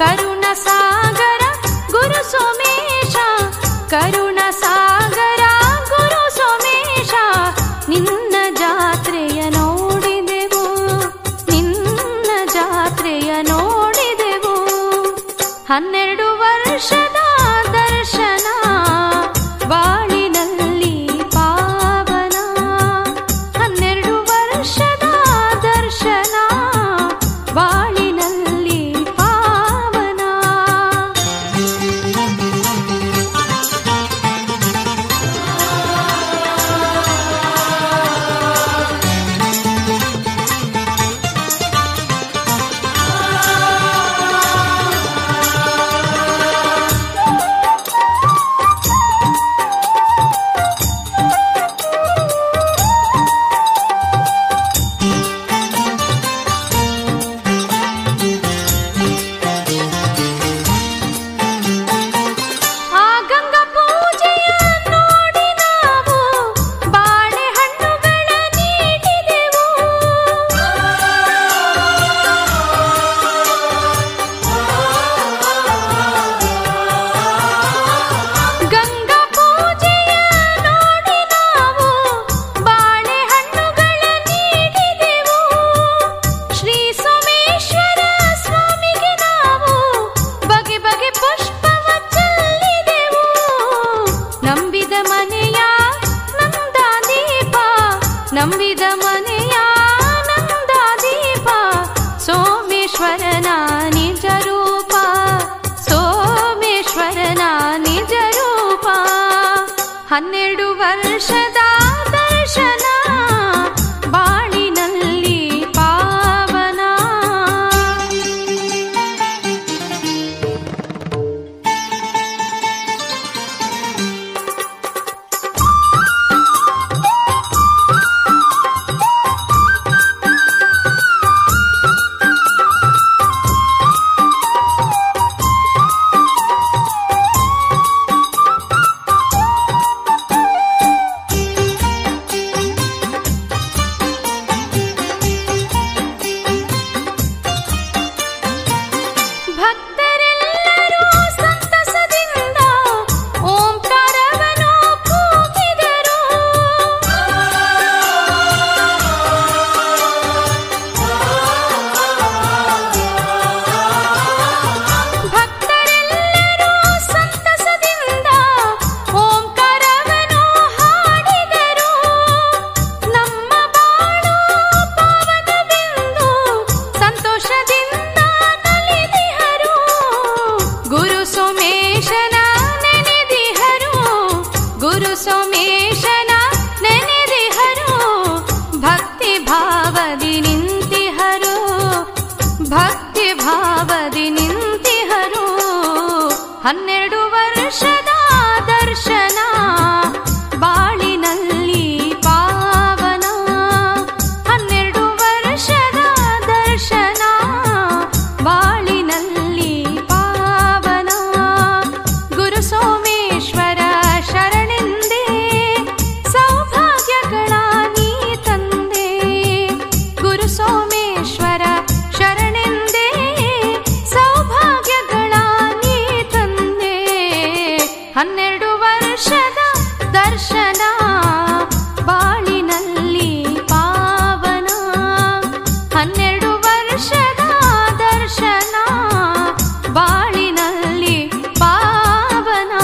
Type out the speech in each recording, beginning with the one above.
ಕರುಣ ಸಾಗರ ಗುರು ಸೋಮೇಶ ಕರುಣ ಸಾಗರ ಗುರು ಸೋಮೇಶ ನಿನ್ನ ಜಾತ್ರೆಯ ನೋಡಿದೆವು ನಿನ್ನ ಜಾತ್ರೆಯ ನೋಡಿದೆವು ಹನ್ನೆರಡು ವರ್ಷದ ದರ್ಶನ ಬಾಳಿನಲ್ಲಿ ಪಾವನ ಹನ್ನೆರಡು ವರ್ಷದ ದರ್ಶನ ಬಾಳಿನಲ್ಲಿ ಪಾವನ ಆ ಗಂಗಾ ಪೂಜೆಯ ನೋಡಿ ನಾವು ಬಾಳೆಹಣ್ಣುಗಳ ನೀಡಿದೆವು ಗಂಗಾ ಪೂಜೆಯ ನೋಡಿ ನಾವು ಬಾಳೆಹಣ್ಣುಗಳ ನೀಡಿದೆವು ಶ್ರೀ ಸೋಮೇಶ್ವರ ಸ್ವಾಮಿಗೆ ನಾವು ಬಗೆ ಬಗೆ ಪುಷ್ಪವ ಚೆಲ್ಲಿದೆವು ನಂಬಿದ ಮನೆಯ ನಂದ ದೀಪ ನಂಬಿದ ಮನೆಯ ನಂದ ದೀಪ ಸೋಮೇಶ್ವರನ ನಿಜ ರೂಪ ಸೋಮೇಶ್ವರನ ನಿಜ ರೂಪ ಹನ್ನೆರಡು ವರ್ಷದ ದರ್ಶನ ಬಾಳಿನಲ್ಲಿ ಪಾವನ ಭಕ್ತರೆಲ್ಲರೂ ಸಂತಸದಿಂದ ಓಂಕಾರವನ್ನು ಕೂಗಿದರು ಭಕ್ತರೆಲ್ಲರೂ ಸಂತಸದಿಂದ ಓಂಕಾರವನ್ನು ಹಾಡಿದರು ನಮ್ಮ ಬಾಳು ಪಾವನವೆಂದು ಸಂತೋಷದಿಂದ ನಲಿದಿಹರು ಗುರು ಸೋಮೇಶನ ನೆನೆದಿಹರು ಗುರು ಸೋಮೇಶನ ನೆನೆದಿಹರು ಭಕ್ತಿ ಭಾವದಿ ನಿಂತಿಹರು ಭಕ್ತಿ ಭಾವದಿ ನಿಂತಿಹರು ಹನ್ನೆರಡು ವರ್ಷದ ದರ್ಶನ ಬಾಳಿನಲ್ಲಿ ಪಾವನ ಹನ್ನೆರಡು ವರ್ಷದ ದರ್ಶನ ಬಾಳಿನಲ್ಲಿ ಪಾವನ ಗುರು ಸೋಮೇಶ್ವರ ಶರಣೆಂದೇ ಸೌಭಾಗ್ಯಗಳ ನೀ ತಂದೆ ಗುರು ಸೋಮೇಶ್ವರ ಶರಣೆಂದೇ ಸೌಭಾಗ್ಯಗಳ ನೀ ತಂದೆ ಹನ್ನೆರಡು ವರ್ಷದ ದರ್ಶನ ಬಾಳಿನಲ್ಲಿ ಪಾವನ ಹನ್ನೆರಡು ವರ್ಷದ ದರ್ಶನ ಬಾಳಿನಲ್ಲಿ ಪಾವನ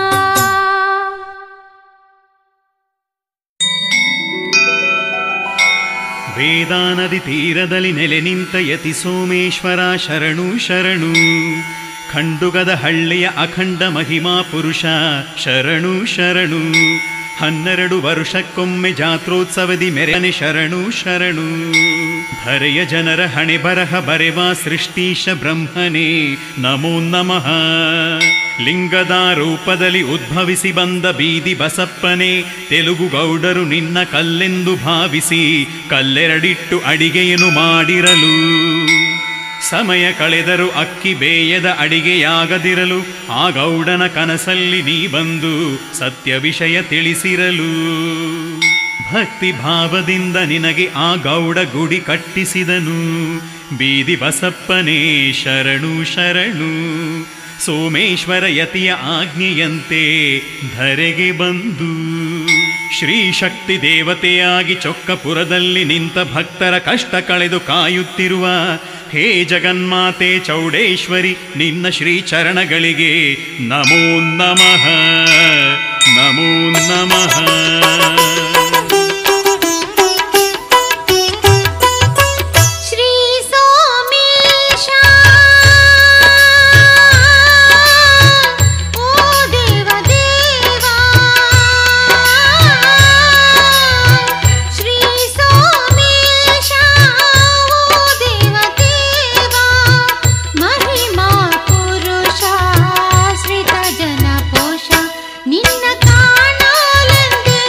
ವೇದಾನದಿ ತೀರದಲ್ಲಿ ನೆಲೆ ನಿಂತ ಯತಿ ಸೋಮೇಶ್ವರ ಶರಣು ಶರಣು ಖಂಡುಗದ ಹಳ್ಳಿಯ ಅಖಂಡ ಮಹಿಮಾ ಪುರುಷ ಶರಣು ಶರಣು ಹನ್ನೆರಡು ವರ್ಷಕ್ಕೊಮ್ಮೆ ಜಾತ್ರೋತ್ಸವದಿ ಮೆರೆನೆ ಶರಣು ಶರಣು ಧರೆಯ ಜನರ ಹಣೆ ಬರಹ ಬರೆವ ಸೃಷ್ಟೀಶ ಬ್ರಹ್ಮನೇ ನಮೋ ನಮಃ ಲಿಂಗದ ರೂಪದಲ್ಲಿ ಉದ್ಭವಿಸಿ ಬಂದ ಬೀದಿ ಬಸಪ್ಪನೆ ತೆಲುಗು ಗೌಡರು ನಿನ್ನ ಕಲ್ಲೆಂದು ಭಾವಿಸಿ ಕಲ್ಲೆರಡಿಟ್ಟು ಅಡಿಗೆಯನ್ನು ಮಾಡಿರಲು ಸಮಯ ಕಳೆದರು ಅಕ್ಕಿ ಬೇಯದ ಅಡಿಗೆಯಾಗದಿರಲು ಆ ಗೌಡನ ಕನಸಲ್ಲಿ ನೀ ಬಂದು ಸತ್ಯ ವಿಷಯ ತಿಳಿಸಿರಲು ಭಕ್ತಿ ಭಾವದಿಂದ ನಿನಗೆ ಆ ಗೌಡ ಗುಡಿ ಕಟ್ಟಿಸಿದನು ಬೀದಿ ಬಸಪ್ಪನೇ ಶರಣು ಶರಣು ಸೋಮೇಶ್ವರ ಯತಿಯ ಆಜ್ಞೆಯಂತೆ ಧರೆಗೆ ಬಂದು ಶ್ರೀ ಶಕ್ತಿ ದೇವತೆಯಾಗಿ ಚೊಕ್ಕಪುರದಲ್ಲಿ ನಿಂತ ಭಕ್ತರ ಕಷ್ಟ ಕಳೆದು ಕಾಯುತ್ತಿರುವ ಹೇ ಜಗನ್ಮಾತೆ ಚೌಡೇಶ್ವರಿ ನಿನ್ನ ಶ್ರೀ ಚರಣಗಳಿಗೆ ನಮೋ ನಮಃ ನಮೋ ನಮಃ ಶ್ರೀ ಸೋಮೇಶ ಓ ದೇವ ದೇವ ಶ್ರೀ ಸೋಮೇಶ ಓ ದೇವ ದೇವ ಮಹಿಮಾ ಪುರುಷ ಶ್ರಿತ ಜನ ಪೋಷ ನಿನ್ನ ಕಾಣಲೆಂದೇ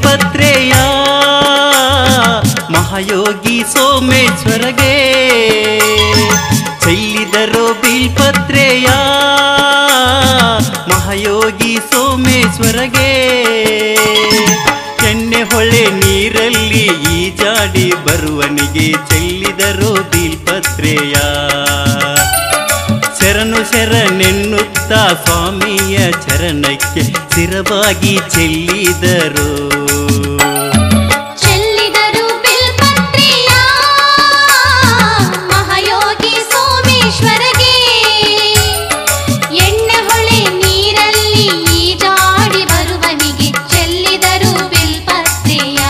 ಬೀಳ್ಪತ್ರೆಯ ಮಹಾಯೋಗಿ ಸೋಮೇಶ್ವರಗೆ ಚೆಲ್ಲಿದರು ಬೀಳ್ಪತ್ರೆಯ ಮಹಾಯೋಗಿ ಸೋಮೇಶ್ವರಗೆ ಎಣ್ಣೆ ಹೊಳೆ ನೀರಲ್ಲಿ ಈಜಾಡಿ ಬರುವನಿಗೆ ಚೆಲ್ಲಿದರು ಬೀಳ್ಪತ್ರೆಯ ಶರಣು ಶರಣೆನ್ನುತ್ತ ಸ್ವಾಮಿಯ ಚರಣಕ್ಕೆ ಸ್ಥಿರವಾಗಿ ಚೆಲ್ಲಿದರು ಚೆಲ್ಲಿದರು ಬಿಲ್ಪತ್ರೆಯ ಮಹಾಯೋಗಿ ಸೋಮೇಶ್ವರಗೆ ಎಣ್ಣೆ ಹೊಳೆ ನೀರಲ್ಲಿ ಈಜಾಡಿ ಬರುವನಿಗೆ ಚೆಲ್ಲಿದರು ಬಿಲ್ಪತ್ರೆಯ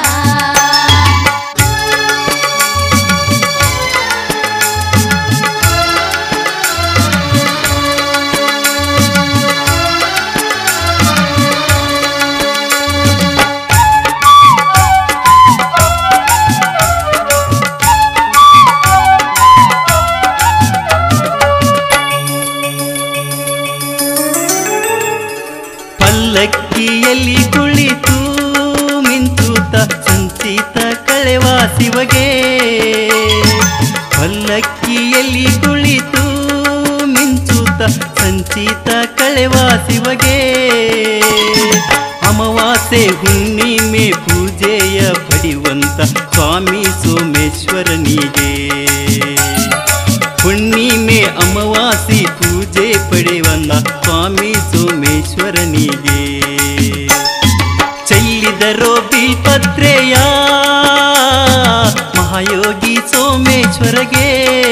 ಪಲ್ಲಕ್ಕಿಯಲ್ಲಿ ಕುಳಿತು ಮಿಂಚುತ್ತ ಸಂಚಿತ ಕಳೆವ ಶಿವಗೆ ಪಲ್ಲಕ್ಕಿಯಲ್ಲಿ ಕುಳಿತು ಮಿಂಚುತ್ತ ಸಂಚಿತ ಕಳೆವ ಶಿವಗೆ ಅಮಾವಾಸ್ಯೆ ಹುಣ್ಣಿಮೆ ಪೂಜೆಯ ಪಡೆಯುವಂತ ಸ್ವಾಮಿ ಸೋಮೇಶ್ವರನಿಗೆ ಹುಣ್ಣಿಮೆ ಅಮಾವಾಸಿ ಪೂಜೆ ಪಡೆಯುವಂತ ಸ್ವಾಮಿ ಸೋಮೇಶ್ವರನಿಗೆ ಚೆಲ್ಲಿದರೋ ಬೀಳ್ಪತ್ರೆಯ ಮಹಾಯೋಗಿ ಸೋಮೇಶ್ವರಗೆ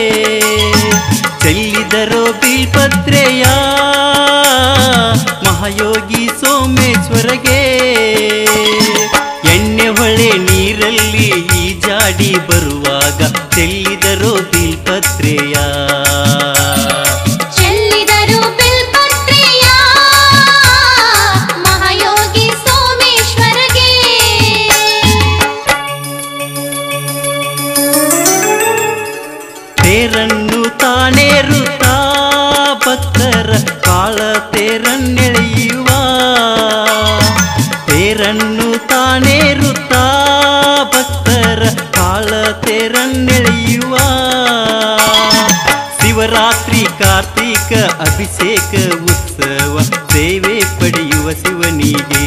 ಚೆಲ್ಲಿದರೋ ಬೀಳ್ಪತ್ರೆಯ ಮಹಾಯೋಗಿ ಸೋಮೇಶ್ವರಗೆ ಎಣ್ಣೆ ಹೊಳೆ ನೀರಲ್ಲಿ ಈಜಾಡಿ ಬರುವಾಗ ಚೆಲ್ಲಿದರೋ ಬೀಳ್ಪತ್ರೆಯ ಚೆಲ್ಲಿದರು ಬಿಲ್ಪತ್ರೆಯ ಮಹಾಯೋಗಿ ಸೋಮೇಶ್ವರಗೆ ತೇರನ್ನು ತಾನೇರುತ್ತಾ ಭಕ್ತರ ಕಾಳ ತೇರನ್ನೆಳೆಯುವ ತೇರನ್ನು ತಾನೇರುತ್ತಾ ಭಕ್ತರ ಕಾಳ ತೇರನ್ನೆಳೆಯುವ ಶಿವರಾತ್ರಿ ಕಾರ್ತೀಕ ಅಭಿಷೇಕ ಉತ್ಸವ ಸೇವೆ ಪಡೆಯುವ ಶಿವನಿಗೆ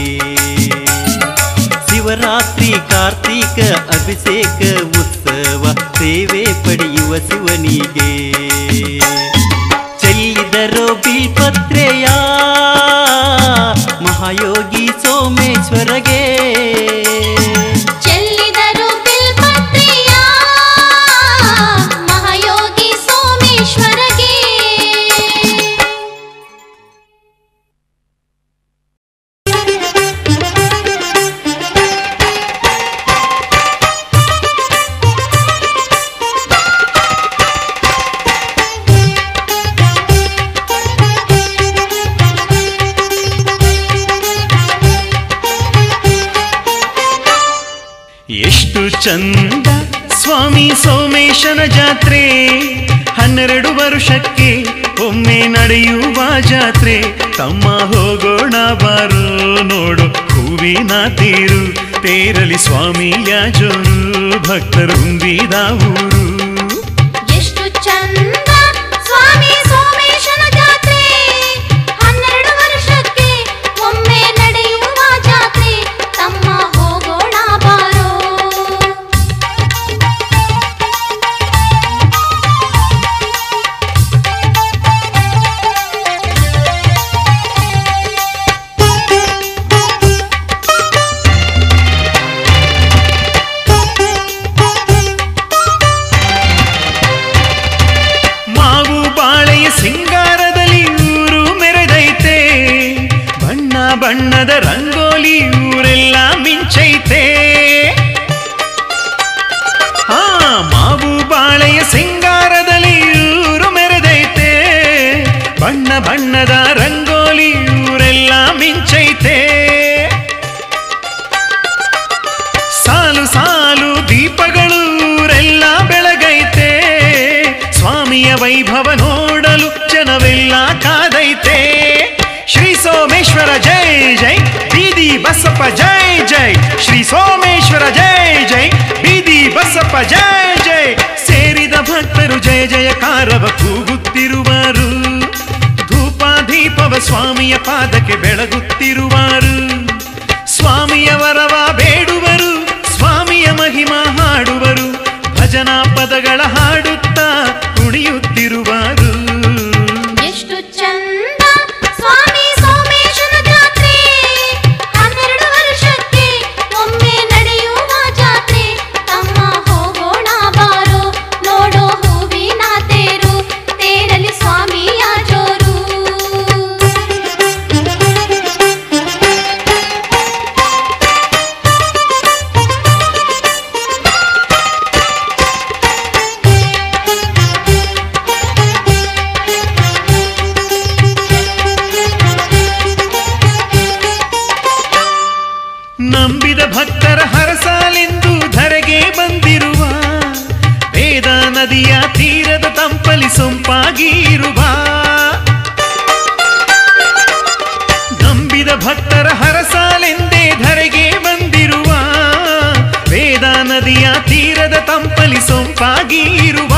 ಶಿವರಾತ್ರಿ ಕಾರ್ತೀಕ ಅಭಿಷೇಕ ಉತ್ಸವ ಸೇವೆ ಪಡೆಯುವ ಶಿವನಿಗೆ ಚೆಲ್ಲಿದರೋ ಬೀಳ್ಪತ್ರೆಯ ಮಹಾಯೋಗಿ ಸೋಮೇಶ್ವರಗೆ ಚೆಲ್ಲಿದರು ಬಿಲ್ಪತ್ರೆಯ ಮಹಾಯೋಗಿ ಸೋಮೇಶ್ವರಗೆ ಎಷ್ಟು ಚಂದ ಸ್ವಾಮಿ ಸೋಮೇಶನ ಜಾತ್ರೆ ಹನ್ನೆರಡು ವರುಷಕ್ಕೆ ಒಮ್ಮೆ ನಡೆಯುವ ಜಾತ್ರೆ ತಮ್ಮ ಹೋಗೋಣ ಬಾರು ನೋಡು ಹೂವಿನ ತೇರು ತೇರಲಿ ಸ್ವಾಮಿಯ ಜೋರು ಭಕ್ತರು ತುಂಬಿದ ಊರು ಎಷ್ಟು ಚಂದ ಸ್ವಾಮಿ ಸೋಮೇಶನ ಜಾತ್ರೆ ಹನ್ನೆರಡು ವರ್ಷಕ್ಕೆ ಒಮ್ಮೆ ನಡೆಯುವ ಜಾತ್ರೆ ತಮ್ಮ ಹೋಗೋಣ ಬಾರೋ ಮಾವು ಬಾಳೆಯ ಸಿಂಗಾರದಲ್ಲಿ ಊರು ಮೆರೆದೈತೆ ಬಣ್ಣ ಬಣ್ಣದ ರಂಗೋಲಿ ಊರೆಲ್ಲ ಮಿಂಚೈತೆ ಹಾ ಮಾವು ಬಾಳೆಯ ಸಿಂಗಾರದಲ್ಲಿ ಊರು ಮೆರೆದೈತೆ ಬಣ್ಣ ಬಣ್ಣದ ರಂಗೋಲಿ ಊರೆಲ್ಲ ಮಿಂಚೈತೆ ಸಾಲು ಸಾಲು ದೀಪಗಳು ಊರೆಲ್ಲ ಬೆಳಗೈತೆ ಸ್ವಾಮಿಯ ವೈಭವ ನೋಡಲು ಜನವೆಲ್ಲ ಕಾದೈತೆ ಶ್ರೀ ಸೋಮೇಶ್ವರ ಜೈ ಜೈ ಬೀದಿ ಬಸಪ್ಪ ಜೈ ಜೈ ಶ್ರೀ ಸೋಮೇಶ್ವರ ಜೈ ಜೈ ಬೀದಿ ಬಸಪ್ಪ ಜೈ ಜೈ ಸೇರಿದ ಭಕ್ತರು ಜಯ ಜಯಕಾರವ ಕೂಗುತ್ತಿರುವರು ಧೂಪ ದೀಪವ ಸ್ವಾಮಿಯ ಪಾದಕ್ಕೆ ಬೆಳಗುತ್ತಿರುವರು ಸ್ವಾಮಿಯ ವರವ ಬೇಡುವರು ಸ್ವಾಮಿಯ ಮಹಿಮಾ ಹಾಡುವರು ಭಜನಾ ಪದಗಳ ಹಾಡುತ್ತಾ ಕುಣಿಯುತ್ತಿರುವರು ಎಷ್ಟು ಚಂದ ಸ್ವಾಮಿ ಸೋಮೇಶನ ಜಾತ್ರೆ ಹನ್ನೆರಡು ವರ್ಷಕ್ಕೆ ಒಮ್ಮೆ ನಡೆಯುವ ಜಾತ್ರೆ ತಮ್ಮ ಹೋಗೋಣ ಬಾರೋ ನೋಡೋ ಹೂವಿನ ತೇರು ತೇರಲ್ಲಿ ಸ್ವಾಮಿಯ ಜೋರು ನಂಬಿದ ಭಕ್ತರ ಹರಸಾಲೆಂದು ಧರೆಗೆ ಬಂದಿರುವ ವೇದ ನದಿಯ ತೀರದ ತಂಪಲಿ ಸೊಂಪಾಗಿರುವ ನಂಬಿದ ಭಕ್ತರ ಹರಸಾಲೆಂದೇ ಧರೆಗೆ ಬಂದಿರುವ ವೇದ ನದಿಯ ತೀರದ ತಂಪಲಿ ಸೊಂಪಾಗಿರುವ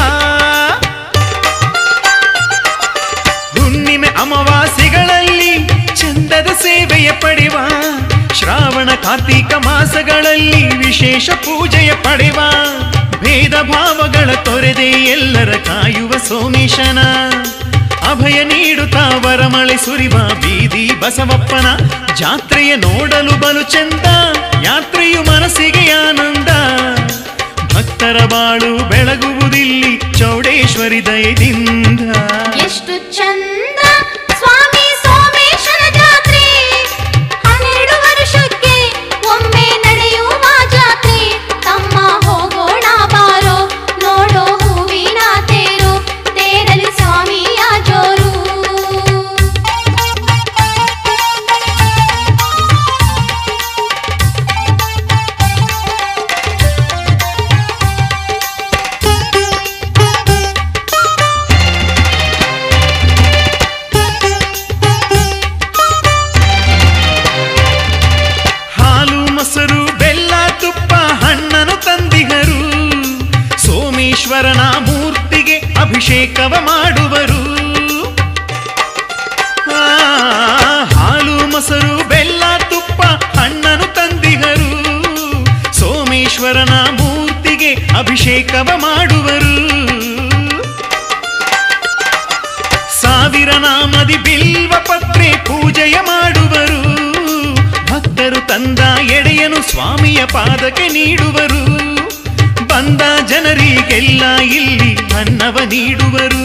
ಹುಣ್ಣಿಮೆ ಅಮಾವಾಸ್ಯೆಗಳಲ್ಲಿ ಚಂದದ ಸೇವೆಯ ಪಡೆವ ಶ್ರಾವಣ ಕಾರ್ತಿಕ ಮಾಸಗಳಲ್ಲಿ ವಿಶೇಷ ಪೂಜೆಯ ಪಡೆವ ಭೇದ ಭಾವಗಳ ತೊರೆದೆ ಎಲ್ಲರ ಕಾಯುವ ಸೋಮೇಶನ ಅಭಯ ನೀಡುತ್ತಾ ವರಮಳೆ ಸುರಿವ ಬೀದಿ ಬಸವಪ್ಪನ ಜಾತ್ರೆಯ ನೋಡಲು ಬಲು ಚಂದ ಯಾತ್ರೆಯು ಮನಸ್ಸಿಗೆ ಆನಂದ ಭಕ್ತರ ಬಾಳು ಬೆಳಗುವುದಿಲ್ಲಿ ಚೌಡೇಶ್ವರಿ ದಯದಿಂದ ಎಷ್ಟು ಚಂದ ಸ್ವಾಮಿ ಸೋಮೇಶನ ಜಾತ್ರೆ ಹನ್ನೆರಡು ವರ್ಷಕ್ಕೆ ಒಮ್ಮೆ ನಡೆಯುವ ಜಾತ್ರೆ ತಮ್ಮ ಹೋಗೋಣ ಬಾರೋ ನೋಡೋ ಹೂವಿನ ತೇರು ತೇರಲ್ಲಿ ಸ್ವಾಮಿಯ ಜೋರು ಹಾಲು ಮೊಸರು ಬೆಲ್ಲ ತುಪ್ಪ ಹಣ್ಣನು ತಂದಿಗರು ಸೋಮೇಶ್ವರನ ಮೂರ್ತಿಗೆ ಅಭಿಷೇಕವ ಮಾಡುವರು ಆ, ಹಾಲು ಮೊಸರು ಬೆಲ್ಲ ತುಪ್ಪ ಹಣ್ಣನು ತಂದಿಗರು ಸೋಮೇಶ್ವರನ ಮೂರ್ತಿಗೆ ಅಭಿಷೇಕವ ಮಾಡುವರು ಸಾವಿರ ನಾಮದಿ ಬಿಲ್ವ ಪತ್ರೆ ಪೂಜೆಯ ಮಾಡುವರು ಭಕ್ತರು ತಂದ ಎಡೆಯನು ಸ್ವಾಮಿಯ ಪಾದಕ್ಕೆ ನೀಡುವರು ಬಂದ ಜನರಿಗೆಲ್ಲ ಇಲ್ಲಿ ಅನ್ನವ ನೀಡುವರು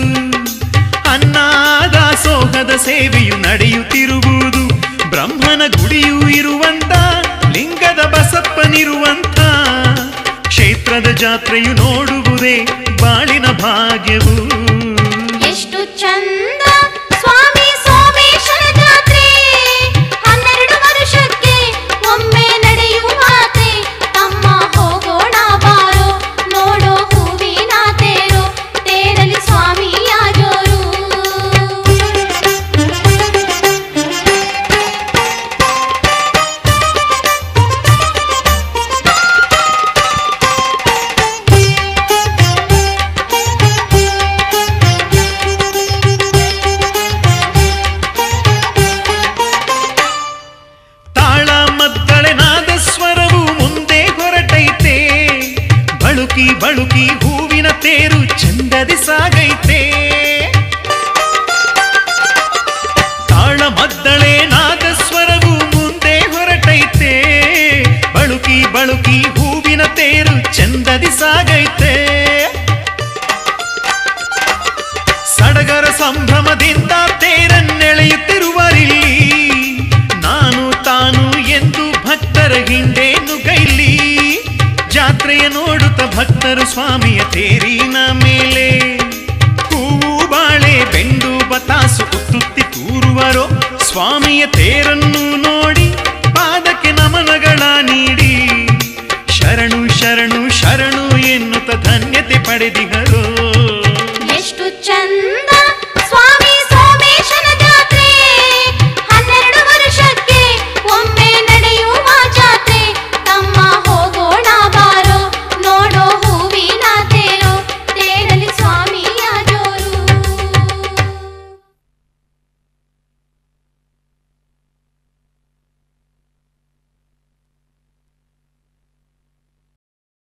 ಅನ್ನದಾಸೋಹದ ಸೇವೆಯು ನಡೆಯುತ್ತಿರುವುದು ಬ್ರಹ್ಮನ ಗುಡಿಯೂ ಇರುವಂತ ಲಿಂಗದ ಬಸಪ್ಪನಿರುವಂತ ಕ್ಷೇತ್ರದ ಜಾತ್ರೆಯು ನೋಡುವುದೇ ಬಾಳಿನ ಭಾಗ್ಯವು ಎಷ್ಟು ಚಂದ ಸ್ವಾಮಿ ಸೋಮೇಶನ ಜಾತ್ರೆ ಹನ್ನೆರಡು ವರ್ಷಕ್ಕೆ ಒಮ್ಮೆ ನಡೆಯುವಾತೆ ತಮ್ಮ ಹೋಗೋಣ ಬಾರೋ ನೋಡೋ ಹೂವಿನ ತೇರು ತೇರಲ್ಲಿ ಸ್ವಾಮಿಯ ಜೋರು ತಾಳ ಮದ್ದಳೆ ನಾದಸ್ವರವು ಮುಂದೆ ಹೊರಟೈತೆ ಬಳುಕಿ ಬಳುಕಿ ಹೂವಿನ ತೇರು ಚಂದದಿ ಸಾಗೈತೆ ತಾಳ ಮದ್ದಳೆ ನಾದಸ್ವರವು ಮುಂದೆ ಹೊರಟೈತೆ ಬಳುಕಿ ಬಳುಕಿ ಹೂವಿನ ತೇರು ಚಂದದಿ ಸಾಗೈತೆ ಸಡಗರ ಸಂಭ್ರಮದಿಂದ ತೇರನ್ನೆಳೆಯುತ್ತಿರುವರಿಲ್ಲಿ ನಾನು ತಾನು ಎಂದು ಭಕ್ತರ ಹಿಂದೆ ನುಗೈಲಿ ಜಾತ್ರೆಯ ನೋಡುತ್ತ ಭಕ್ತರು ಸ್ವಾಮಿಯ ತೇರಿನ ಮೇಲೆ ಹೂವು ಬಾಳೆ ಬೆಂಡು ಬತಾಸು ಉತ್ತುತ್ತಿ ತೂರುವರೋ ಸ್ವಾಮಿಯ ತೇರನ್ನು ನೋಡಿ ಪಾದಕ್ಕೆ ನಮನಗಳ ನೀಡಿ ಶರಣು ಶರಣು ಶರಣು ಎನ್ನುತ್ತ ಧನ್ಯತೆ ಪಡೆದಿಹರು